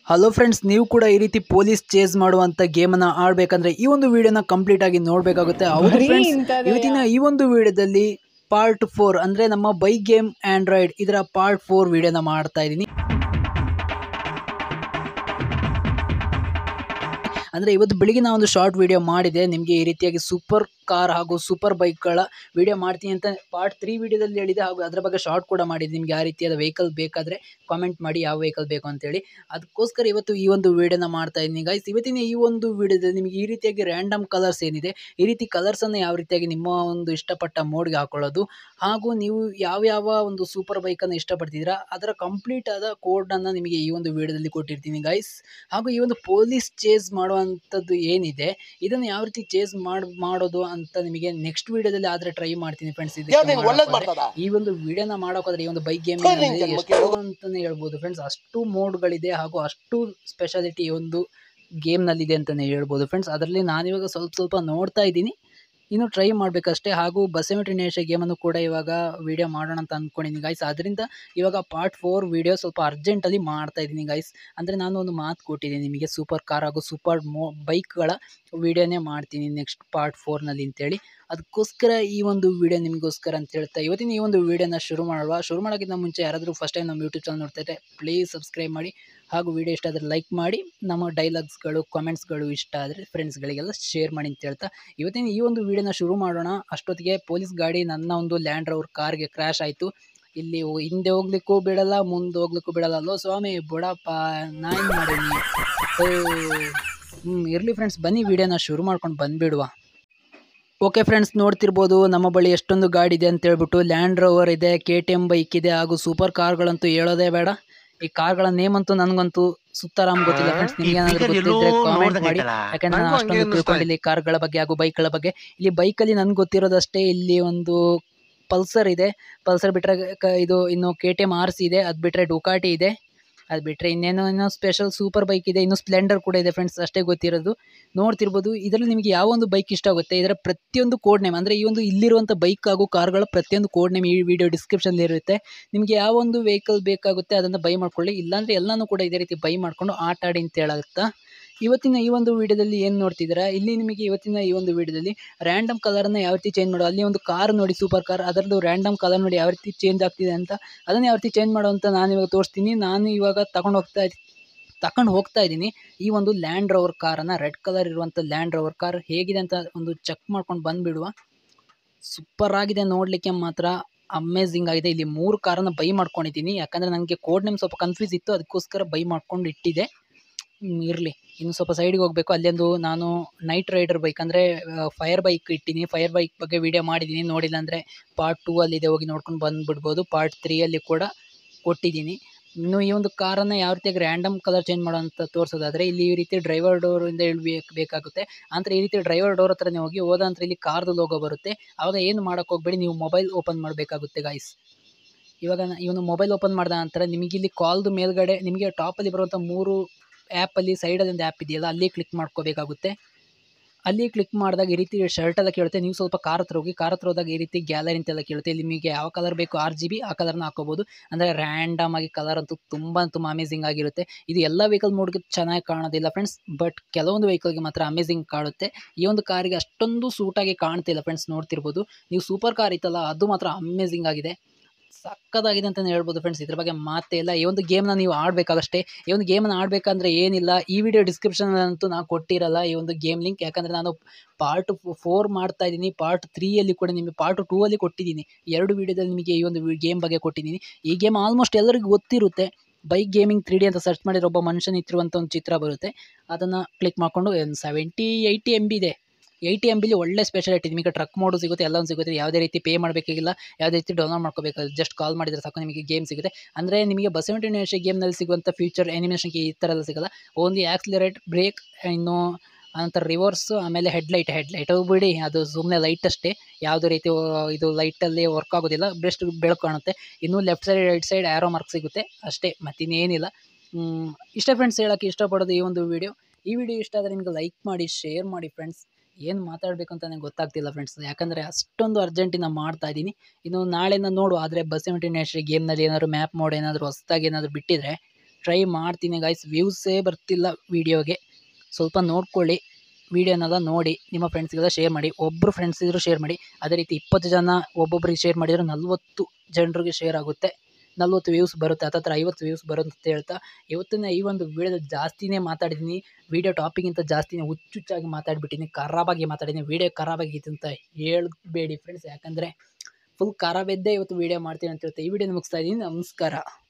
hello friends ನೀವು ಕೂಡ ಈ ರೀತಿ ಪೊಲೀಸ್ ಚೇಸ್ ಮಾಡುವಂತ ಗೇಮನ್ನು ಆಡಬೇಕಂದ್ರೆ ಈ ಒಂದು ವಿಡಿಯೋನ ಕಂಪ್ಲೀಟ್ ಆಗಿ ನೋಡಬೇಕಾಗುತ್ತೆ ಹೌದು ಬರೀ ಫ್ರೆಂಡ್ಸ್ ಇಂಥದ್ದೇ ಇವತ್ತಿನ ಈ ಒಂದು ವಿಡಿಯೋದಲ್ಲಿ ಪಾರ್ಟ್ ಫೋರ್ ಅಂದ್ರೆ ನಮ್ಮ ಬೈಕ್ ಗೇಮ್ ಆಂಡ್ರಾಯ್ಡ್ ಇದರ ಪಾರ್ಟ್ ಫೋರ್ ವಿಡಿಯೋನ ಮಾಡ್ತಾ ಇದ್ದೀನಿ ಅಂದರೆ ಇವತ್ತು ಬೆಳಿಗ್ಗೆ ನಾನು ಒಂದು ಶಾರ್ಟ್ ವಿಡಿಯೋ ಮಾಡಿದೆ ನಿಮಗೆ ಈ ರೀತಿಯಾಗಿ ಸೂಪರ್ ಕಾರ್ ಹಾಗೂ ಸೂಪರ್ ಬೈಕ್ಗಳ ವಿಡಿಯೋ ಮಾಡ್ತೀನಿ ಅಂತ ಪಾರ್ಟ್ ತ್ರೀ ವಿಡಿಯೋದಲ್ಲಿ ಹೇಳಿದೆ ಹಾಗೂ ಅದರ ಬಗ್ಗೆ ಶಾರ್ಟ್ ಕೂಡ ಮಾಡಿದೆ ನಿಮಗೆ ಯಾವ ರೀತಿಯಾದ ವೆಹಿಕಲ್ ಬೇಕಾದರೆ ಕಾಮೆಂಟ್ ಮಾಡಿ ಯಾವ ವೆಹಿಕಲ್ ಬೇಕು ಅಂತೇಳಿ ಅದಕ್ಕೋಸ್ಕರ ಇವತ್ತು ಈ ಒಂದು ವಿಡಿಯೋನ ಮಾಡ್ತಾ ಇದ್ದೀನಿ ಗೈಸ್ ಇವತ್ತಿನ ಈ ಒಂದು ವಿಡಿಯೋದಲ್ಲಿ ನಿಮಗೆ ಈ ರೀತಿಯಾಗಿ ರ್ಯಾಂಡಮ್ ಕಲರ್ಸ್ ಏನಿದೆ ಈ ರೀತಿ ಕಲರ್ಸನ್ನು ಯಾವ ರೀತಿಯಾಗಿ ನಿಮ್ಮ ಒಂದು ಇಷ್ಟಪಟ್ಟ ಮೋಡ್ಗೆ ಹಾಕೊಳ್ಳೋದು ಹಾಗೂ ನೀವು ಯಾವ ಯಾವ ಒಂದು ಸೂಪರ್ ಬೈಕನ್ನು ಇಷ್ಟಪಡ್ತಿದ್ದೀರಾ ಅದರ ಕಂಪ್ಲೀಟ್ ಆದ ಕೋಡನ್ನು ನಿಮಗೆ ಈ ಒಂದು ವಿಡಿಯೋದಲ್ಲಿ ಕೊಟ್ಟಿರ್ತೀನಿ ಗೈಸ್ ಹಾಗೂ ಈ ಒಂದು ಪೊಲೀಸ್ ಚೇಸ್ ಮಾಡುವಂಥದ್ದು ಏನಿದೆ ಇದನ್ನು ಯಾವ ರೀತಿ ಚೇಸ್ ಮಾಡ್ ಮಾಡೋದು ಅಂತ ನಿಮಗೆ ನೆಕ್ಸ್ಟ್ ವಿಡಿಯೋದಲ್ಲಿ ಆದರೆ ಟ್ರೈ ಮಾಡ್ತೀನಿ ಫ್ರೆಂಡ್ಸ್ ದೇವ್ರು ನಿಂಗೆ ಒಳ್ಳೇದ್ ಇದಕ್ಕೆ ಮಾಡ್ತದ ಈ ಒಂದು ವಿಡಿಯೋನ ಮಾಡೋಕ್ಕಾದ್ರೆ ಈ ಒಂದು ಬೈಕ್ ಗೇಮ್ ಸರಿ, ನಿನ್ ಜನ್ಮಕ್ಕೆ ಎಷ್ಟು ಅಂತಾನೆ ಹೇಳ್ಬೋದು ಫ್ರೆಂಡ್ಸ್ ಅಷ್ಟು ಮೋಡ್ಗಳಿದೆ ಹಾಗೂ ಅಷ್ಟು ಸ್ಪೆಷಾಲಿಟಿ ಈ ಒಂದು ಗೇಮ್ನಲ್ಲಿದೆ ಅಂತಲೇ ಹೇಳ್ಬೋದು ಫ್ರೆಂಡ್ಸ್ ಅದರಲ್ಲಿ ನಾನಿವಾಗ ಸ್ವಲ್ಪ ಸ್ವಲ್ಪ ನೋಡ್ತಾ ಇದ್ದೀನಿ ಇನ್ನು ಟ್ರೈ ಮಾಡಬೇಕಷ್ಟೇ ಹಾಗೂ ಬಸವಮೆಟ್ರಿ ನೇಷ ಗೇಮನ್ನು ಕೂಡ ಇವಾಗ ವಿಡಿಯೋ ಮಾಡೋಣ ಅಂತ ಅಂದ್ಕೊಂಡಿದ್ದೀನಿ ಗೈಸ್ ಅದರಿಂದ ಇವಾಗ ಪಾರ್ಟ್ ಫೋರ್ ವಿಡಿಯೋ ಸ್ವಲ್ಪ ಅರ್ಜೆಂಟಲ್ಲಿ ಮಾಡ್ತಾ ಇದ್ದೀನಿ ಗೈಸ್ ಅಂದರೆ ನಾನು ಒಂದು ಮಾತು ಕೊಟ್ಟಿದ್ದೀನಿ ನಿಮಗೆ ಸೂಪರ್ ಕಾರ್ ಹಾಗೂ ಸೂಪರ್ ಮೋ ಬೈಕ್ಗಳ ವಿಡಿಯೋನೇ ಮಾಡ್ತೀನಿ ನೆಕ್ಸ್ಟ್ ಪಾರ್ಟ್ ಫೋರ್ನಲ್ಲಿ ಅಂತೇಳಿ ಅದಕ್ಕೋಸ್ಕರ ಈ ಒಂದು ವಿಡಿಯೋ ನಿಮಗೋಸ್ಕರ ಅಂತ ಹೇಳ್ತಾ ಇವತ್ತಿನ ಈ ಒಂದು ವಿಡಿಯೋನ ಶುರು ಮಾಡುವ ಶುರು ಮಾಡೋಕ್ಕಿಂತ ಮುಂಚೆ ಯಾರಾದರೂ ಫಸ್ಟ್ ಟೈಮ್ ನಮ್ಮ ಯೂಟ್ಯೂಬ್ ಚಾನಲ್ ನೋಡ್ತಾ ಇದ್ದರೆ ಪ್ಲೀಸ್ ಸಬ್ಸ್ಕ್ರೈಬ್ ಮಾಡಿ ಹಾಗೂ ವಿಡಿಯೋ ಇಷ್ಟ ಆದರೆ ಲೈಕ್ ಮಾಡಿ ನಮ್ಮ ಡೈಲಾಗ್ಸ್ಗಳು ಕಾಮೆಂಟ್ಸ್ಗಳು ಇಷ್ಟ ಆದರೆ ಫ್ರೆಂಡ್ಸ್ಗಳಿಗೆಲ್ಲ ಶೇರ್ ಮಾಡಿ ಅಂತ ಹೇಳ್ತಾ ಇವತ್ತಿನ ಈ ಒಂದು ವಿಡಿಯೋನ ಶುರು ಮಾಡೋಣ ಅಷ್ಟೊತ್ತಿಗೆ ಪೊಲೀಸ್ ಗಾಡಿ ನನ್ನ ಒಂದು ಲ್ಯಾಂಡ್ ರವರ್ ಕಾರ್ಗೆ ಕ್ರ್ಯಾಶ್ ಆಯಿತು ಇಲ್ಲಿ ಹೋ- ಹಿಂದೆ ಹೋಗ್ಲಿಕ್ಕೂ ಬಿಡಲ್ಲ ಮುಂದೆ ಹೋಗ್ಲಿಕ್ಕೂ ಬಿಡಲ್ಲ ಅಲ್ಲೋ ಸ್ವಾಮಿ ಬಿಡಪ್ಪ ನಾನು ಮಾಡೀನಿ ಹ್ಞೂ ಇರಲಿ ಫ್ರೆಂಡ್ಸ್ ಬನ್ನಿ ವಿಡಿಯೋನ ಶುರು ಮಾಡ್ಕೊಂಡು ಬಂದುಬಿಡುವ ಓಕೆ ಫ್ರೆಂಡ್ಸ್ ನೋಡ್ತಿರ್ಬೋದು ನಮ್ಮ ಬಳಿ ಎಷ್ಟೊಂದು ಗಾಡಿ ಇದೆ ಅಂತ ಹೇಳ್ಬಿಟ್ಟು ಲ್ಯಾಂಡ್ ರೋವರ್ ಇದೆ ಕೆ ಟಿ ಎಮ್ ಬೈಕ್ ಇದೆ ಹಾಗೂ ಸೂಪರ್ ಕಾರ್ಗಳಂತೂ ಹೇಳೋದೇ ಬೇಡ ಈ ಕಾರ್ಗಳ ನೇಮ್ ಅಂತೂ ನನಗಂತೂ ಸುತ್ತಾರಾಮ್ ಗೊತ್ತಿಲ್ಲ ಫ್ರೆಂಡ್ಸ್ ನಿಮ್ಗೆ ಏನಾದ್ರು ಗೊತ್ತಿದ್ರೆ ಕಾಮೆಂಟ್ ಮಾಡಿ ಯಾಕಂದ್ರೆ ನಾನು ಅಷ್ಟೊಂದು ತಿಳ್ಕೊಂಡಿಲ್ಲ ಈ ಕಾರ್ಗಳ ಬಗ್ಗೆ ಹಾಗೂ ಬೈಕ್ಗಳ ಬಗ್ಗೆ ಇಲ್ಲಿ ಬೈಕಲ್ಲಿ ನನ್ಗೆ ಗೊತ್ತಿರೋದಷ್ಟೇ ಇಲ್ಲಿ ಒಂದು ಪಲ್ಸರ್ ಇದೆ ಪಲ್ಸರ್ ಬಿಟ್ಟರೆ ಇದು ಇನ್ನು K T M R C ಇದೆ ಅದು ಬಿಟ್ಟರೆ ಡುಕಾಟಿ ಇದೆ ಅದು ಬಿಟ್ಟರೆ ಇನ್ನೇನೋ ಇನ್ನೂ ಸ್ಪೆಷಲ್ ಸೂಪರ್ ಬೈಕ್ ಇದೆ ಇನ್ನು ಸ್ಪ್ಲೆಂಡರ್ ಕೂಡ ಇದೆ ಫ್ರೆಂಡ್ಸ್ ಅಷ್ಟೇ ಗೊತ್ತಿರೋದು ನೋಡ್ತಿರ್ಬೋದು ಇದರಲ್ಲಿ ನಿಮಗೆ ಯಾವ ಒಂದು ಬೈಕ್ ಇಷ್ಟ ಆಗುತ್ತೆ ಇದರ ಪ್ರತಿಯೊಂದು ಕೋಡ್ ನೇಮ್ ಅಂದರೆ ಈ ಒಂದು ಇಲ್ಲಿರುವಂಥ ಬೈಕ್ ಹಾಗೂ ಕಾರ್ಗಳ ಪ್ರತಿಯೊಂದು ಕೋಡ್ ನೇಮ್ ಈ ವಿಡಿಯೋ ಡಿಸ್ಕ್ರಿಪ್ಷನಲ್ಲಿ ಇರುತ್ತೆ ನಿಮಗೆ ಯಾವ ಒಂದು ವೆಹಿಕಲ್ ಬೇಕಾಗುತ್ತೆ ಅದನ್ನು ಬೈ ಮಾಡ್ಕೊಳ್ಳಿ ಇಲ್ಲಾಂದರೆ ಎಲ್ಲನೂ ಕೂಡ ಇದೇ ರೀತಿ ಬೈ ಮಾಡಿಕೊಂಡು ಆಟ ಆಡಿ ಅಂತ ಹೇಳುತ್ತಾ ಇವತ್ತಿನ ಈ ಒಂದು ವಿಡಿಯೋದಲ್ಲಿ ಏನು ನೋಡ್ತಿದ್ದೀರಾ ಇಲ್ಲಿ ನಿಮಗೆ ಇವತ್ತಿನ ಈ ಒಂದು ವಿಡಿಯೋದಲ್ಲಿ ರ್ಯಾಂಡಮ್ ಕಲರನ್ನು ಯಾವ ರೀತಿ ಚೇಂಜ್ ಮಾಡೋದು ಅಲ್ಲಿ ಒಂದು ಕಾರ್ ನೋಡಿ ಸೂಪರ್ ಕಾರ್ ಅದರದ್ದು ರ್ಯಾಂಡಮ್ ಕಲರ್ ನೋಡಿ ಯಾವ ರೀತಿ ಚೇಂಜ್ ಆಗ್ತಿದೆ ಅಂತ ಅದನ್ನು ಯಾವ ರೀತಿ ಚೇಂಜ್ ಮಾಡೋ ಅಂತ ನಾನು ಇವಾಗ ತೋರಿಸ್ತೀನಿ ನಾನು ಇವಾಗ ತಗೊಂಡು ಹೋಗ್ತಾ ಇದ್ದೀನಿ ತಗೊಂಡು ಹೋಗ್ತಾ ಇದ್ದೀನಿ ಈ ಒಂದು ಲ್ಯಾಂಡ್ ರೋವರ್ ಕಾರನ್ನು ರೆಡ್ ಕಲರ್ ಇರುವಂಥ ಲ್ಯಾಂಡ್ ರೋವರ್ ಕಾರ್ ಹೇಗಿದೆ ಅಂತ ಒಂದು ಚೆಕ್ ಮಾಡ್ಕೊಂಡು ಬಂದುಬಿಡುವ ಸೂಪರ್ ಆಗಿದೆ ನೋಡಲಿಕ್ಕೆ ಮಾತ್ರ ಅಮೇಝಿಂಗ್ ಆಗಿದೆ ಇಲ್ಲಿ ಮೂರು ಕಾರನ್ನು ಬೈ ಮಾಡ್ಕೊಂಡಿದ್ದೀನಿ ಯಾಕಂದರೆ ನನಗೆ ಕೋಡ್ ನೇಮ್ ಸ್ವಲ್ಪ ಕನ್ಫ್ಯೂಸ್ ಇತ್ತು ಅದಕ್ಕೋಸ್ಕರ ಬೈ ಮಾಡ್ಕೊಂಡು ಇಟ್ಟಿದ್ದೆ ಇರಲಿ ಇನ್ನು ಸ್ವಲ್ಪ ಸೈಡಿಗೆ ಹೋಗಬೇಕು ಅಲ್ಲೊಂದು ನಾನು ನೈಟ್ ರೈಡರ್ ಬೈಕ್ ಅಂದರೆ ಫೈರ್ ಬೈಕ್ ಇಟ್ಟಿದ್ದೀನಿ ಫೈರ್ ಬೈಕ್ ಬಗ್ಗೆ ವಿಡಿಯೋ ಮಾಡಿದ್ದೀನಿ ನೋಡಿಲ್ಲ ಅಂದರೆ ಪಾರ್ಟ್ ಟೂ ಅಲ್ಲಿದೆ ಹೋಗಿ ನೋಡ್ಕೊಂಡು ಬಂದುಬಿಡ್ಬೋದು ಪಾರ್ಟ್ ತ್ರೀಯಲ್ಲಿ ಕೂಡ ಕೊಟ್ಟಿದ್ದೀನಿ ಇನ್ನು ಈ ಒಂದು ಕಾರನ್ನು ಯಾವ ರೀತಿಯಾಗಿ ರ್ಯಾಂಡಮ್ ಕಲರ್ ಚೇಂಜ್ ಮಾಡೋ ಅಂತ ತೋರಿಸೋದಾದರೆ ಇಲ್ಲಿ ಈ ರೀತಿ ಡ್ರೈವರ್ ಡೋರಿಂದ ಇಳ್ಬೇಕು ಬೇಕಾಗುತ್ತೆ ಅಂದರೆ ಈ ರೀತಿ ಡ್ರೈವರ್ ಡೋರ್ ಹತ್ರನೇ ಹೋಗಿ ಹೋದ ನಂತರ ಇಲ್ಲಿ ಕಾರ್ದು ಲೋಗೋ ಬರುತ್ತೆ ಆವಾಗ ಏನು ಮಾಡೋಕ್ಕೆ ಹೋಗಬೇಡಿ ನೀವು ಮೊಬೈಲ್ ಓಪನ್ ಮಾಡಬೇಕಾಗುತ್ತೆ ಗಾಯ್ಸ್ ಇವಾಗ ನ- ಇವನು ಮೊಬೈಲ್ ಓಪನ್ ಮಾಡಿದ ನಂತರ ನಿಮಗೆ ಇಲ್ಲಿ ಕಾಲ್ದು ಮೇಲ್ಗಡೆ ನಿಮಗೆ ಟಾಪಲ್ಲಿ ಬರುವಂಥ ಮೂರು ಆ್ಯಪಲ್ಲಿ ಸೈಡಲ್ಲಿ ಒಂದು ಆ್ಯಪ್ ಇದೆಯಲ್ಲ ಅಲ್ಲಿ ಕ್ಲಿಕ್ ಮಾಡ್ಕೋಬೇಕಾಗುತ್ತೆ ಅಲ್ಲಿ ಕ್ಲಿಕ್ ಮಾಡಿದಾಗ ಈ ರೀತಿ ಶರ್ಟ್ ಎಲ್ಲ ಕೇಳುತ್ತೆ ನೀವು ಸ್ವಲ್ಪ ಕಾರ್ ಹತ್ರ ಹೋಗಿ ಕಾರ್ ಹತ್ರ ಹೋದಾಗ ಈ ರೀತಿ ಗ್ಯಾಲರಿ ಅಂತೆಲ್ಲ ಕೇಳುತ್ತೆ ಇಲ್ಲಿ ನಿಮಗೆ ಯಾವ ಕಲರ್ ಬೇಕು ಆರ್ ಜಿ ಬಿ ಆ ಕಲರ್ನ ಹಾಕೋಬೋದು ಅಂದರೆ ರ್ಯಾಂಡಮ್ ಆಗಿ ಕಲರ್ ಅಂತೂ ತುಂಬ ತುಂಬ ಅಮೇಝಿಂಗ್ ಆಗಿರುತ್ತೆ ಇದು ಎಲ್ಲ ವೆಹಿಕಲ್ ನೋಡೋಕೆ ಚೆನ್ನಾಗಿ ಕಾಣೋದಿಲ್ಲ ಫ್ರೆಂಡ್ಸ್ ಬಟ್ ಕೆಲವೊಂದು ವೆಹಿಕಲ್ಗೆ ಮಾತ್ರ ಅಮೇಝಿಂಗ್ ಕಾಣುತ್ತೆ ಈ ಒಂದು ಕಾರಿಗೆ ಅಷ್ಟೊಂದು ಸೂಟಾಗಿ ಕಾಣ್ತಿಲ್ಲ ಫ್ರೆಂಡ್ಸ್ ನೋಡ್ತಿರ್ಬೋದು ನೀವು ಸೂಪರ್ ಕಾರ್ ಇತ್ತಲ್ಲ ಅದು ಮಾತ್ರ ಅಮೇಝಿಂಗ್ ಆಗಿದೆ ಸಕ್ಕದಾಗಿದೆ ಅಂತಲೇ ಹೇಳ್ಬೋದು ಫ್ರೆಂಡ್ಸ್ ಇದ್ರ ಬಗ್ಗೆ ಮಾತೇ ಇಲ್ಲ ಈ ಒಂದು ಗೇಮ್ನ ನೀವು ಆಡಬೇಕಾಗಷ್ಟೇ ಈ ಒಂದು ಗೇಮನ್ನು ಆಡಬೇಕಂದ್ರೆ ಏನಿಲ್ಲ ಈ ವಿಡಿಯೋ ಡಿಸ್ಕ್ರಿಪ್ಷನಲ್ಲಂತೂ ನಾನು ಕೊಟ್ಟಿರಲ್ಲ ಈ ಒಂದು ಗೇಮ್ ಲಿಂಕ್ ಯಾಕಂದರೆ ನಾನು ಪಾರ್ಟ್ ಫೋರ್ ಮಾಡ್ತಾ ಇದ್ದೀನಿ ಪಾರ್ಟ್ ತ್ರೀಯಲ್ಲಿ ಕೂಡ ನಿಮಗೆ ಪಾರ್ಟ್ ಟೂ ಅಲ್ಲಿ ಕೊಟ್ಟಿದ್ದೀನಿ ಎರಡು ವಿಡಿಯೋದಲ್ಲಿ ನಿಮಗೆ ಈ ಒಂದು ಗೇಮ್ ಬಗ್ಗೆ ಕೊಟ್ಟಿದ್ದೀನಿ ಈ ಗೇಮ್ ಆಲ್ಮೋಸ್ಟ್ ಎಲ್ಲರಿಗೂ ಗೊತ್ತಿರುತ್ತೆ ಬೈಕ್ ಗೇಮಿಂಗ್ ತ್ರೀ ಡಿ ಅಂತ ಸರ್ಚ್ ಮಾಡಿದ್ರೆ ಒಬ್ಬ ಮನುಷ್ಯ ನಿಂತಿರುವಂಥ ಒಂದು ಚಿತ್ರ ಬರುತ್ತೆ ಅದನ್ನು ಕ್ಲಿಕ್ ಮಾಡಿಕೊಂಡು ಒಂದು ಸೆವೆಂಟಿ ಏಯ್ಟಿ ಎಮ್ ಬಿ ಇದೆ ಏಯ್ಟಿ ಎಮ್ ಬಿಲಿ ಒಳ್ಳೆ ಸ್ಪೆಷಾಲಿಟಿ ನಿಮಗೆ ಟ್ರಕ್ ಮೋಡು ಸಿಗುತ್ತೆ ಎಲ್ಲವೂ ಸಿಗುತ್ತೆ ಯಾವುದೇ ರೀತಿ ಪೇ ಮಾಡಬೇಕಾಗಿಲ್ಲ ಯಾವುದೇ ರೀತಿ ಡೌನ್ಲೋಡ್ ಮಾಡ್ಕೋಬೇಕು ಜಸ್ಟ್ ಕಾಲ್ ಮಾಡಿದರೆ ಸಾಕು ನಿಮಗೆ ಗೇಮ್ ಸಿಗುತ್ತೆ ಅಂದರೆ ನಿಮಗೆ ಬಸವನಟಿ ನೇಷ ಗೇಮ್ನಲ್ಲಿ ಸಿಗುವಂಥ ಫ್ಯೂಚರ್ ಆ್ಯನಿಮೇಷನ್ಗೆ ಈ ಥರ ಎಲ್ಲ ಸಿಗಲ್ಲ ಓನ್ಲಿ ಆಕ್ಸಿಲರೇಟ್ ಬ್ರೇಕ್ ಇನ್ನು ಆನಂತರ ರಿವರ್ಸು ಆಮೇಲೆ ಹೆಡ್ಲೈಟ್ ಹೆಡ್ಲೈಟ್ ಬಿಡಿ ಅದು ಸುಮ್ಮನೆ ಲೈಟ್ ಅಷ್ಟೇ ಯಾವುದೇ ರೀತಿ ಆ, ಇದು ಲೈಟಲ್ಲಿ ವರ್ಕ್ ಆಗೋದಿಲ್ಲ ಬೆಸ್ಟ್ ಬೆಳಕು ಕಾಣುತ್ತೆ ಇನ್ನು left side right side arrow mark ಸಿಗುತ್ತೆ ಅಷ್ಟೇ ಮತ್ತಿನ್ನೇನಿಲ್ಲ ಹ್ಮ್, ಇಷ್ಟೇ ಫ್ರೆಂಡ್ಸ್ ಹೇಳೋಕ್ಕೆ ಇಷ್ಟಪಡೋದು ಈ ಒಂದು ವಿಡಿಯೋ ಈ ವಿಡಿಯೋ ಇಷ್ಟ ಆದರೆ ನಿಮಗೆ ಲೈಕ್ ಮಾಡಿ ಶೇರ್ ಮಾಡಿ ಫ್ರೆಂಡ್ಸ್ ಏನು ಮಾತಾಡಬೇಕು ಅಂತ ನನಗೆ ಗೊತ್ತಾಗ್ತಿಲ್ಲ ಫ್ರೆಂಡ್ಸ್ ಯಾಕಂದರೆ ಅಷ್ಟೊಂದು ಅರ್ಜೆಂಟಿನ ಮಾಡ್ತಾ ಇದ್ದೀನಿ ಇನ್ನು ನಾಳೆನ ನೋಡು ಆದರೆ ಬಸ್ ನೇಷರಿ ಗೇಮ್ನಲ್ಲಿ ಏನಾದರೂ ಮ್ಯಾಪ್ ಮೋಡ್ ಏನಾದರೂ ಹೊಸ್ದಾಗಿ ಏನಾದರೂ ಬಿಟ್ಟಿದ್ರೆ ಟ್ರೈ ಮಾಡ್ತೀನಿ ಗೈಸ್ ವ್ಯೂಸೇ ಬರ್ತಿಲ್ಲ ವೀಡಿಯೋಗೆ ಸ್ವಲ್ಪ ನೋಡ್ಕೊಳ್ಳಿ ವೀಡಿಯೋನೆಲ್ಲ ನೋಡಿ ನಿಮ್ಮ ಫ್ರೆಂಡ್ಸ್ಗೆಲ್ಲ ಶೇರ್ ಮಾಡಿ ಒಬ್ಬರು ಫ್ರೆಂಡ್ಸ್ ಇದ್ದರೂ ಶೇರ್ ಮಾಡಿ ಅದೇ ರೀತಿ ಇಪ್ಪತ್ತು ಜನ ಒಬ್ಬೊಬ್ಬರಿಗೆ ಶೇರ್ ಮಾಡಿದರೆ ನಲ್ವತ್ತು ಜನರಿಗೆ ಶೇರ್ ಆಗುತ್ತೆ ನಲ್ವತ್ತು ವ್ಯೂಸ್ ಬರುತ್ತೆ ಹತ್ತತ್ರ ಐವತ್ತು ವ್ಯೂಸ್ ಬರುತ್ತೆ ಅಂತ ಹೇಳ್ತಾ ಇವತ್ತಿನ ಈ ಒಂದು ವೀಡಿಯೋದಲ್ಲಿ ಜಾಸ್ತಿನೇ ಮಾತಾಡಿದ್ದೀನಿ ವೀಡಿಯೋ ಟಾಪಿಗಿಂತ ಜಾಸ್ತಿನೇ ಹುಚ್ಚುಚ್ಚಾಗಿ ಮಾತಾಡ್ಬಿಟ್ಟಿನಿ ಖರಾಬಾಗಿ ಮಾತಾಡಿದ್ದೀನಿ ವೀಡಿಯೋ ಖರಾಬಾಗಿತ್ತು ಅಂತ ಹೇಳ್ಬೇಡಿ ಫ್ರೆಂಡ್ಸ್ ಯಾಕಂದರೆ ಫುಲ್ ಖರಾಬಿದ್ದೇ ಇವತ್ತು ವೀಡಿಯೋ ಮಾಡ್ತೀನಿ ಅಂತ ಹೇಳ್ತಾ ಈ ವಿಡಿಯೋ ಮುಗಿಸ್ತಾ ಇದ್ದೀನಿ ನಮಸ್ಕಾರ